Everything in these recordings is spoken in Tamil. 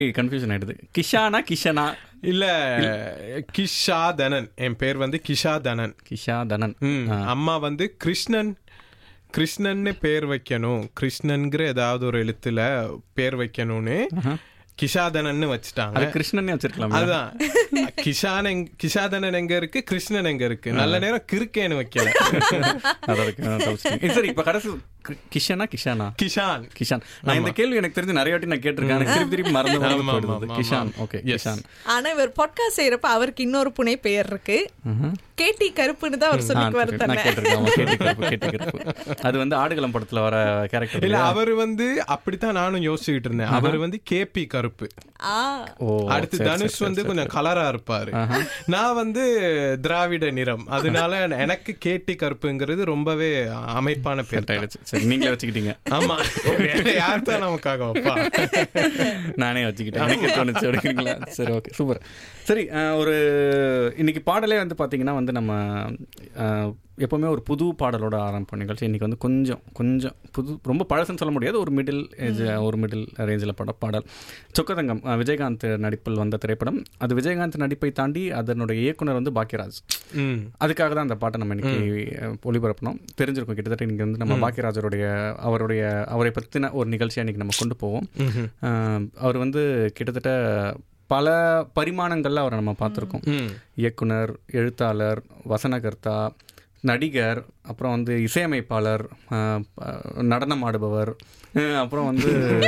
கன்ஃபியூஷன் ஆயிடுது கிஷானா கிஷனா இல்ல கிஷாதனன் என் பேர் வந்து கிஷாதனன் கிஷா தனன் ம், அம்மா வந்து கிருஷ்ணன் கிருஷ்ணன்னு பேர் வைக்கணும் கிருஷ்ணன்கிற ஏதாவது ஒரு எழுத்துல பேர் வைக்கணும்னு கிஷாதனன்னு வச்சுட்டாங்க அது கிருஷ்ணனே வச்சிருக்கலாம் அதான் கிஷான் எங்க கிஷாதனன் எங்க இருக்கு கிருஷ்ணன் எங்க இருக்கு நல்ல நேரம் கிறுக்கேன்னு வைக்கல சரி இப்ப கடைசி கி- கிஷனா கிஷானா கிஷான் கிஷான் நான் இந்த கேள்வி எனக்கு தெரிஞ்சு நிறைய வாட்டி நான் கேட்டிருக்கேன் எனக்கு திருப்பி திருப்பி மறந்து மறந்து ஆமா, போயிடுது ஆமா, கிஷான் ஆமா. Okay Yes. கிஷான் ஆனா இவர் பாட்காஸ்ட் செய்யறப்ப அவருக்கு இன்னொரு புனை பெயர் இருக்கு கேட்டி கருப்புன்னு தான் அவர் ஆ, சொல்லிட்டு வர நான் தன்னை கேட்டிருக்கேன் ஆமா, கேட்டிருக்கேன், கேட்டிருக்கேன். அது வந்து ஆடுகளம் படத்துல வர கேரக்டர் இல்ல அவர் வந்து அப்படித்தான் நானும் யோசிச்சுக்கிட்டு இருந்தேன் அவர் வந்து கேபி கருப்பு ஆ ஓ அடுத்து சரி, தனுஷ் சரி, வந்து சரி, கொஞ்சம் கலரா இருப்பாரு நான் வந்து திராவிட நிறம் அதனால எனக்கு கேட்டி கருப்புங்கிறது ரொம்பவே அமைப்பான பேர் Set ஆயிடுச்சு சரி நீங்களே வச்சுக்கிட்டீங்க ஆமா யார் தான் நமக்காக வைப்பா நானே வச்சுக்கிட்டேன் எனக்கு தோணுச்சு எடுக்கிறீங்களா சரி ஓகே சூப்பர் சரி அஹ், ஒரு இன்னைக்கு பாடலே வந்து பார்த்தீங்கன்னா வந்து நம்ம அஹ், எப்பவுமே ஒரு புது பாடலோட ஆரம்பிப்போம் நிகழ்ச்சி இன்னைக்கு வந்து கொஞ்சம் கொஞ்சம் புது ரொம்ப பழசுன்னு சொல்ல முடியாது ஒரு மிடில் ஏஜ் ஒரு மிடில் ரேஞ்சில் பட பாடல் சொக்கதங்கம் அஹ், விஜயகாந்த் நடிப்பில் வந்த திரைப்படம் அது விஜயகாந்த் நடிப்பை தாண்டி அதனுடைய இயக்குனர் வந்து பாக்கியராஜ் ம் அதுக்காக தான் அந்த பாட்டை நம்ம இன்னைக்கு அஹ், ஒளிபரப்பணும் தெரிஞ்சிருக்கும் கிட்டத்தட்ட இன்னைக்கு வந்து நம்ம பாக்கியராஜருடைய அவருடைய அவரை பற்றின ஒரு நிகழ்ச்சியை இன்னைக்கு நம்ம கொண்டு போவோம் அஹ், அவர் வந்து கிட்டத்தட்ட பல பரிமாணங்கள்ல அவரை நம்ம பார்த்துருக்கோம் ம் இயக்குனர் எழுத்தாளர் வசனகர்த்தா நடிகர் அப்புறம் வந்து இசையமைப்பாளர் அஹ், ப- நடனம் ஆடுபவர் அஹ், அப்புறம் வந்து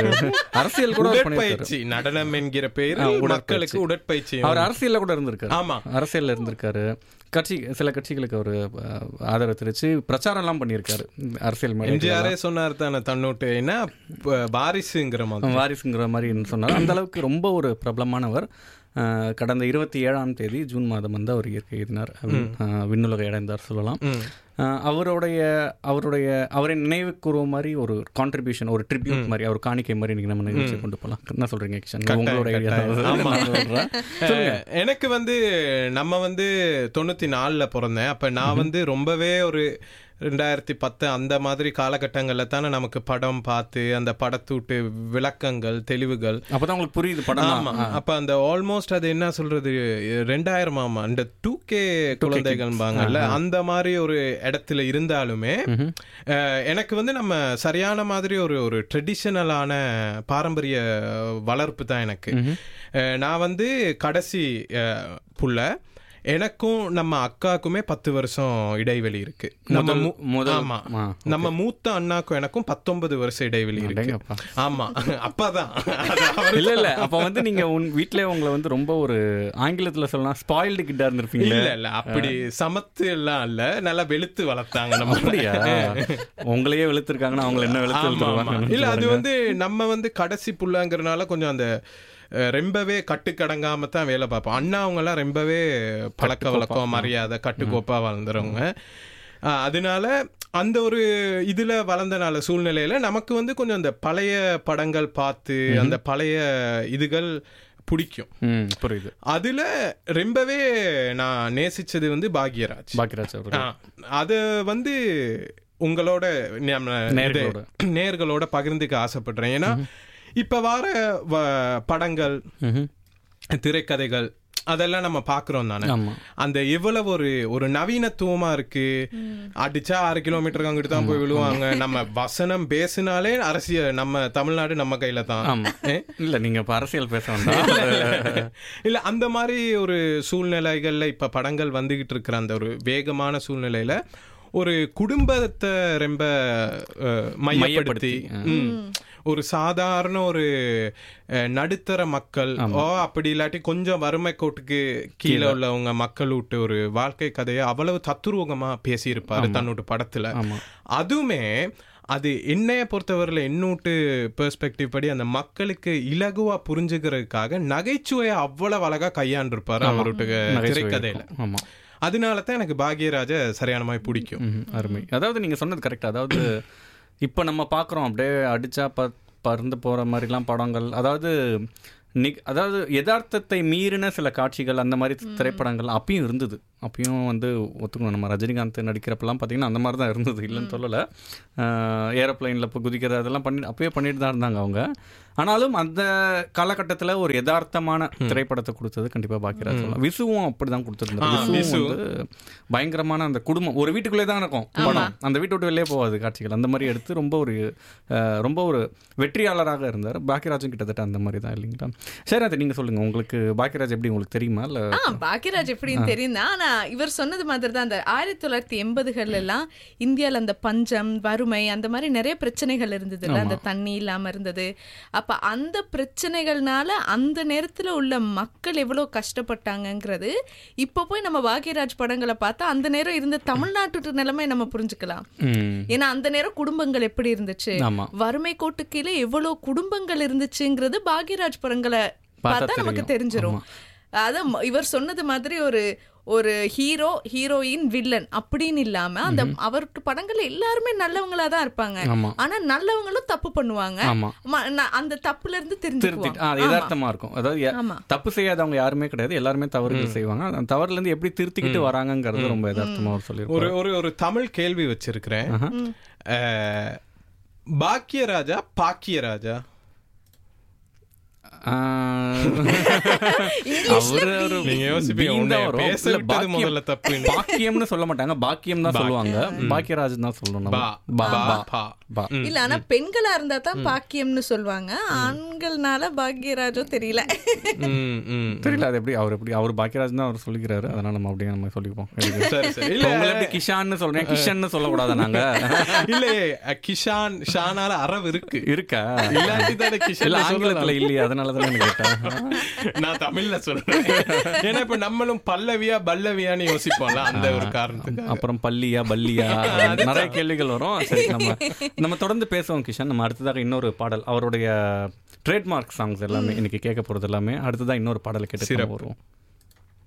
அரசியல் கூட அவர் பண்ணியிருக்காரு உடற்பயிற்சி நடனம் என்கிற பெயர் ஆ, உடற்பயிற்சி. மக்களுக்கு உடற்பயிற்சி அவர் அரசியல்ல கூட இருந்திருக்காரு ஆமா அரசியல்ல இருந்திருக்காரு கட்சி சில கட்சிகளுக்கு அவர் ஆதரவு தெரிவிச்சு பிரச்சாரம் எல்லாம் பண்ணியிருக்காரு அரசியல் மேடைகள்ல. எம்ஜிஆரே சொன்னார் தானே தன்னோட்டு என்ன ப- வாரிசுங்கிற மாதிரி வாரிசுங்கிற மாதிரி சொன்னார் அந்த அளவுக்கு ரொம்ப ஒரு பிரபலமானவர் அஹ், கடந்த இருபத்தி ஏழாம் தேதி ஜூன் மாதம் வந்து அவர் இயற்கை எழுதினார் அஹ், விண்ணுலக இடைந்தார் சொல்லலாம் ம். அஹ், அவருடைய அவருடைய அவரை நினைவு கூறுவ மாதிரி ஒரு கான்ட்ரிபியூஷன் ஒரு ட்ரிபியூட் மாதிரி அவர் காணிக்கை மாதிரி நீங்க நம்ம நிகழ்ச்சி கொண்டு போகலாம் என்ன சொல்றீங்க கிஷன் உங்களோட ஐடியா ஆமா. சொல்றேன் அஹ், எனக்கு வந்து நம்ம வந்து தொண்ணூத்தி நாலுல பிறந்தேன் அப்ப நான் வந்து ரொம்பவே ஒரு ரெண்டாயிரத்தி பத்து அந்த மாதிரி காலகட்டங்கள்ல தானே நமக்கு படம் பார்த்து அந்த படத்தூட்டு விளக்கங்கள் தெளிவுகள் அப்பதான் உங்களுக்கு புரியுது படம் ஆமா அப்ப அந்த ஆல்மோஸ்ட் அது என்ன சொல்றது ரெண்டாயிரம் ஆமா அந்த டூ கே குழந்தைகள்பாங்கல்ல அந்த மாதிரி ஒரு இடத்துல இருந்தாலுமே அஹ், எனக்கு வந்து நம்ம சரியான மாதிரி ஒரு ஒரு ட்ரெடிஷனலான பாரம்பரிய வளர்ப்பு தான் எனக்கு அஹ், நான் வந்து கடைசி அஹ், புள்ள எனக்கும் நம்ம அக்காக்குமே பத்து வருஷம் இடைவெளி இருக்கு நம்ம மூ- முதல் ஆமா ஆ, நம்ம மூத்த அண்ணாக்கும் எனக்கும் பத்தொன்பது வருஷம் இடைவெளி இருக்கு அடேங்கப்பா. ஆமா அப்பாதான் அது அவர் இல்ல இல்ல அப்ப வந்து நீங்க உன் வீட்லயே உங்களை வந்து ரொம்ப ஒரு ஆங்கிலத்துல சொல்லலாம் ஸ்பாயில்டு கிட்டா இருந்திருப்பீங்க இல்ல இல்ல அப்படி சமத்து எல்லாம் இல்ல நல்லா வெளுத்து வளர்த்தாங்க நம்ம அப்படியா உங்களையே வெளுத்திருக்காங்கன்னா அவங்களை என்ன வெளுத்து ஆமா, ஆமா. வெளுத்துருவாங்க இல்ல அது வந்து நம்ம வந்து கடைசி புள்ளங்கிறனால கொஞ்சம் அந்த அஹ், ரொம்பவே கட்டுக்கடங்காம தான் வேலை பார்ப்போம் அண்ணா அவங்க எல்லாம் ரொம்பவே பழக்க வழக்கம் மரியாதை கட்டுக்கோப்பா வளர்ந்துறவங்க அஹ், அதனால அந்த ஒரு இதுல வளர்ந்தனால சூழ்நிலையில நமக்கு வந்து கொஞ்சம் அந்த பழைய படங்கள் பார்த்து அந்த பழைய இதுகள் பிடிக்கும் ம் புரியுது அதுல ரொம்பவே நான் நேசிச்சது வந்து பாக்யராஜ் பாக்கியராஜ் அவர்கள் ஆ, அது வந்து உங்களோட நம்ம இது- நேயர்களோட. நேயர்களோட பகிர்ந்துக்க ஆசைப்படுறேன் ஏன்னா இப்ப வர வ- படங்கள் ம்ஹும். திரைக்கதைகள் அதெல்லாம் நம்ம பாக்குறோம் தானே ஆமா அந்த எவ்வளவு ஒரு ஒரு நவீனத்துவமா இருக்கு அடிச்சா ஆறு கிலோமீட்டருக்கு அங்கிட்டு தான் போய் விழுவாங்க நம்ம வசனம் பேசினாலே அரசியல் நம்ம தமிழ்நாடு நம்ம கையில தான் ஆமா இல்ல நீங்க இப்ப அரசியல் பேச வேண்டாம் இல்ல அந்த மாதிரி ஒரு சூழ்நிலைகள்ல இப்ப படங்கள் வந்துகிட்டு இருக்கிற அந்த ஒரு வேகமான சூழ்நிலையில ஒரு குடும்பத்தை ரொம்ப அஹ், மையப்படுத்தி ம், ஒரு சாதாரண ஒரு அஹ், நடுத்தர மக்கள் ஓ அப்படி இல்லாட்டி கொஞ்சம் வறுமை கோட்டுக்கு கீழே உள்ளவங்க மக்கள் விட்டு ஒரு வாழ்க்கை கதையை அவ்வளவு தத்துரூகமா பேசியிருப்பாரு தன்னோட படத்துல ஆமா அதுவுமே அது என்னைய பொறுத்தவரையில என்னூட்டு பெர்ஸ்பெக்டிவ் படி அந்த மக்களுக்கு இலகுவா புரிஞ்சுக்கிறதுக்காக நகைச்சுவையை அவ்வளவு அழகா கையாண்டிருப்பாரு அவருடைய நகைச்சுவை திரைக்கதையில இருக்கும். ஆமா அதனால தான் எனக்கு பாக்யராஜ சரியான மாதிரி பிடிக்கும் ம்ஹும். அருமை அதாவது நீங்க சொன்னது கரெக்ட் அதாவது இப்போ நம்ம பார்க்குறோம் அப்படியே அடிச்சா ப பறந்து போற மாதிரிலாம் படங்கள் அதாவது நிக் அதாவது யதார்த்தத்தை மீறின சில காட்சிகள் அந்த மாதிரி திரைப்படங்கள் அப்பயும் இருந்தது அப்பயும் வந்து ஒத்துக்கணும் நம்ம ரஜினிகாந்த் நடிக்கிறப்பெல்லாம் பார்த்தீங்கன்னா அந்த மாதிரி தான் இருந்தது இல்லைன்னு சொல்லலை ஏரோப்ளைனில் இப்போ குதிக்கிறது அதெல்லாம் பண்ணி அப்பயே பண்ணிட்டு தான் இருந்தாங்க அவங்க ஆனாலும் அந்த காலகட்டத்துல ஒரு யதார்த்தமான திரைப்படத்தை கொடுத்தது கண்டிப்பா பாக்கியராஜ் சொல்லலாம் விசுவும் அப்படிதான் கொடுத்துருந்தாரு விசுவும் வந்து பயங்கரமான அந்த குடும்பம் ஒரு வீட்டுக்குள்ளே தான் இருக்கும் படம் அந்த வீட்டு விட்டு வெளியே போகாது காட்சிகள் அந்த மாதிரி எடுத்து ரொம்ப ஒரு அஹ், ரொம்ப ஒரு வெற்றியாளராக இருந்தார் பாக்கியராஜும் கிட்டத்தட்ட அந்த மாதிரி தான் இல்லைங்களா சரி அதை நீங்க சொல்லுங்க உங்களுக்கு பாக்கியராஜ் எப்படி உங்களுக்கு தெரியுமா இல்ல ஆ பாக்கியராஜ் எப்படின்னு தெரியும் தான் ஆனா இவர் சொன்னது மாதிரி தான் அந்த ஆயிரத்தி தொள்ளாயிரத்தி எண்பதுகள்ல எல்லாம் இந்தியால அந்த பஞ்சம் வறுமை அந்த மாதிரி நிறைய பிரச்சனைகள் இருந்தது இல்ல அந்த தண்ணி இல்லாம இருந்தது அப்ப அந்த பிரச்சனைகள்னால அந்த நேரத்துல உள்ள மக்கள் எவ்வளவு கஷ்டப்பட்டாங்கங்கிறது இப்ப போய் நம்ம பாக்கியராஜ் படங்களை பார்த்தா அந்த நேரம் இருந்த தமிழ்நாட்டு நிலைமை நம்ம புரிஞ்சுக்கலாம் ம், ஏன்னா அந்த நேரம் குடும்பங்கள் எப்படி இருந்துச்சு ஆமா வறுமை கோட்டு கீழே எவ்வளவு குடும்பங்கள் இருந்துச்சுங்கிறது பாக்யராஜ் படங்களை பார்த்தா பார்த்தா நமக்கு தெரியும். தெரிஞ்சிரும் அதான் ம- இவர் சொன்னது மாதிரி ஒரு ஒரு ஹீரோ ஹீரோயின் வில்லன் அப்படின்னு இல்லாம அந்த அவருக்கு படங்கள்ல எல்லாருமே நல்லவங்களா தான் இருப்பாங்க ஆமா ஆனா நல்லவங்களும் தப்பு பண்ணுவாங்க ஆமா ம- ந- அந்த தப்புல இருந்து திருத்திட்டு தெரிஞ்சுக்குவாங்க ஆ, அது யதார்த்தமா இருக்கும் அதாவது ய- ஆமா தப்பு செய்யாதவங்க யாருமே கிடையாது எல்லாருமே தவறுகள் செய்வாங்க அந்த தவறுல இருந்து எப்படி திருத்திக்கிட்டு வராங்கங்கிறது ரொம்ப யதார்த்தமா அவர் ஒரு சொல்லியிருப்பாரு ஒரு ஒரு தமிழ் கேள்வி வச்சிருக்கிறேன் அஹ், பாக்கியராஜா பாக்கியராஜா ஆ, அவரு ஒரு நீங்க யோசிப்பீங்க பீம் உன்னை தான் வரும். பேச இல்ல, விட்டது பாக்கியம். முதல்ல தப்புன்னு. பாக்கியம்னு சொல்ல மாட்டாங்க பாக்கியம் தான் சொல்லுவாங்க பாக்கியராஜ் தான் சொல்லணும் நம்ம. பா பா பா பா பா பா இல்ல ஆனா பெண்களா இருந்தா தான் பாக்கியம்னு சொல்லுவாங்க ஆண்கள்னால பாக்யராஜோ தெரியல ம், ம். தெரியல அது எப்படி அவர் எப்படி அவர் பாக்கியராஜ் தான் அவர் சொல்லிக்கிறாரு அதனால நம்ம அப்படியே நம்ம சொல்லிப்போம் எதுக்கு? சரி சரி இப்ப இல்ல உங்களை எப்படி கிஷான்னு சொல்றேன் கிஷன்னு சொல்லக்கூடாது நாங்க இல்லையே அஹ், கிஷான் ஷானால அரவு இருக்கு இருக்கா இல்லாட்டி தானே இல்ல கிஷன் ஆங்கிலத்துல இல்லையே அதனால தான் எனக்கு கேட்டேன் நான் தமிழ்ல சொல்றேன் ஏன்னா இப்ப நம்மளும் பல்லவியா பல்லவியான்னு யோசிப்போம்ல அந்த ஒரு காரணத்துக்கு அப்புறம் பள்ளியா பல்லியா நிறைய கேள்விகள் வரும் சரி நம்ம நம்ம தொடர்ந்து பேசுவோம் கிஷன் நம்ம அடுத்ததாக இன்னொரு பாடல் அவருடைய ட்ரேட்மார்க் சாங்ஸ் எல்லாமே இன்னைக்கு கேட்க போறது எல்லாமே அடுத்ததாக இன்னொரு பாடலை கேட்டு சிறப்பு. வருவோம்